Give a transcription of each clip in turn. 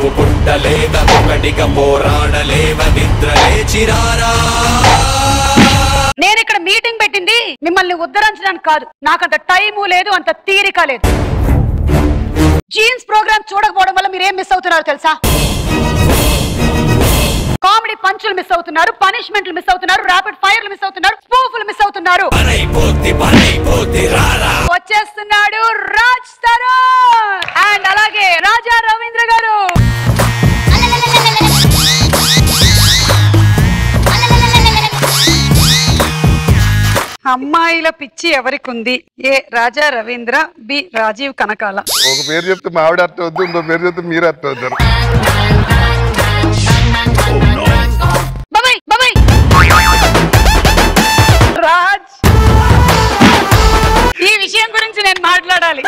నువ్వు పుట్టలేవ ఒకటిగా పోరాడలేవ నిద్ర లేచిరారా నేను ఇక్కడ మీటింగ్ పెట్టింది మిమ్మల్ని ఉద్ధరించడానికి కాదు నాకంత టైము లేదు అంత తీరిక లేదు జీన్స్ ప్రోగ్రామ్ చూడకపోవడం వల్ల మీరు ఏం మిస్ అవుతున్నారు తెలుసా కామెడీ పంచులు మిస్ అవుతున్నారు పనిష్మెంట్లు మిస్ అవుతున్నారు ర్యాపిడ్ ఫైర్లు మిస్ అవుతున్నారు స్పూఫ్లు మిస్ అవుతున్నారు పనైపోద్ది పనైపోద్ది రారా వచ్చేస్తున్నాడు రాజ్ తరుణ్ అండ్ అలాగే రాజా రవీంద్ర గారు అమ్మాయిల పిచ్చి ఎవరికి ఉంది ఏ రాజా రవీంద్ర బి రాజీవ్ కనకాల ఒక పేరు చెప్తే మా ఆవిడ అర్థం వద్దు ఇంకో పేరు చెప్తే మీరు అర్థం అవుతారు బాబాయ్ బాబాయ్ రాజ్ ఈ విషయం గురించి నేను మాట్లాడాలి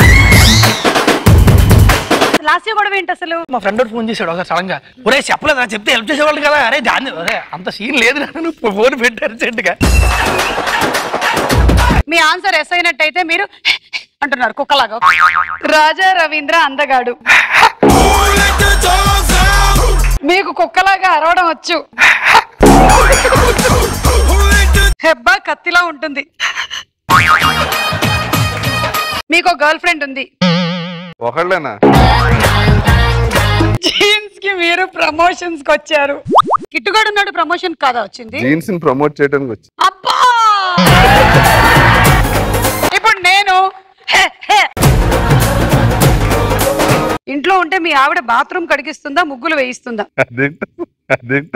లాస్ట్ గొడవ ఏంటి అసలు మా ఫ్రెండ్ ఫోన్ చేశాడు ఒకసారి సడన్ గా ఒరే చెప్పలేదా చెప్తే హెల్ప్ చేసేవాళ్ళు కదా అరే దాన్ని అరే అంత సీన్ లేదు నన్ను ఫోన్ పెట్టారు అర్జెంట్గా మీ ఆన్సర్ ఎస్ అయినట్టయితే మీరు అంటున్నారు కుక్కలాగా రాజా రవీంద్ర అందగాడు మీకు కుక్కలాగా అరవడం వచ్చు హెబ్బా కత్తిలా ఉంటుంది మీకు గర్ల్ ఫ్రెండ్ ఉంది ఒకళ్ళేనా జీన్స్ కి మీరు ప్రమోషన్స్ కి వచ్చారు కిట్టుగాడు ఉన్నాడు ప్రమోషన్ కాదా వచ్చింది జీన్స్ ని ప్రమోట్ చేయడానికి వచ్చి అబ్బా ఇప్పుడు నేను హే, హే. ఇంట్లో ఉంటే మీ ఆవిడ బాత్రూమ్ కడిగిస్తుందా ముగ్గులు వేయిస్తుందా అదేంట అదేంట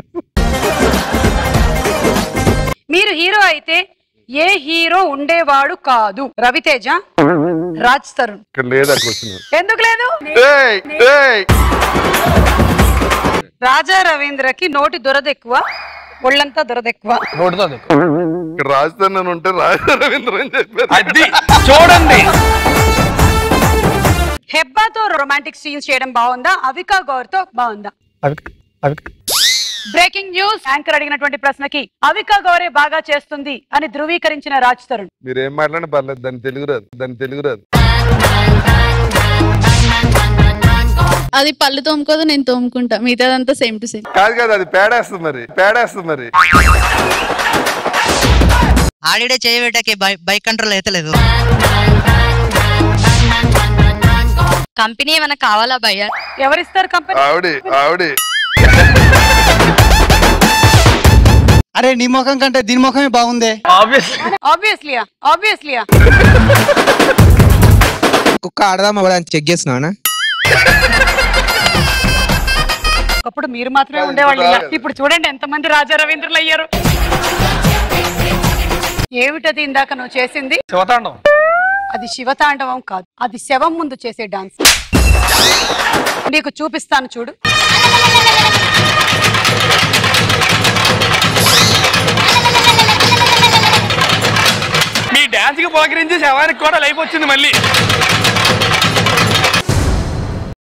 మీరు హీరో అయితే ఏ హీరో ఉండేవాడు కాదు రవితేజ రాజ్ తరుణ్ ఇక్కడ లేదు అక్కడ వచ్చిన ఎందుకు లేదు ఏయ్ ఏయ్ రాజా రవీంద్రకి నోటి దురద ఎక్కువ ఒళ్ళంతా దురద ఎక్కువ నోటితో ఇక్కడ రాజధాని ఉంటే రాజా రవీంద్ర అని చెప్పారు అది చూడండి హెబ్బాతో రొమాంటిక్ సీన్స్ చేయడం బాగుందా అవికా గౌర్తో బాగుందా అవి అవి బ్రేకింగ్ న్యూస్ యాంకర్ అడిగినటువంటి ప్రశ్నకి అవికా గౌరే బాగా చేస్తుంది అని ధృవీకరించిన రాజ్ తరుణ్ మీరు ఏం మాట్లాడినా పర్లేదు దాని తెలుగు రాదు దాని తెలుగు రాదు అది పళ్ళు తోముకోదు నేను తోముకుంటా మిగతాదంతా సేమ్ టు సేమ్ కాదు కాదు అది పేడేస్తుంది మరి పేడేస్తుంది మరి ఆడిడే చేయబెట్టకి బైక్ కంట్రోల్ అయితే లేదు కంపెనీ ఏమైనా కావాలా భయ్యా ఎవరిస్తారు కంపెనీ ఆవిడి ఆవిడి అరే నీ ముఖం కంటే దీని ముఖమే బాగుందే ఆబ్వియస్లీ ఆబ్వియస్లీయా ఆబ్వియస్లీయా కుక్క ఆడదామా కూడా చెక్ చేస్తున్నావా ఒకప్పుడు మీరు మాత్రమే ఉండేవాళ్ళు ఇలా. ఇప్పుడు చూడండి ఎంతమంది రాజా రవీంద్రులు అయ్యారు ఏమిటది ఇందాక నువ్వు చేసింది శివతాండం అది శివతాండవం కాదు అది శవం ముందు చేసే డాన్స్ నీకు చూపిస్తాను చూడు మీ డాన్స్ కి పోకరించి శవానికి కూడా లైఫ్ వచ్చింది మళ్ళీ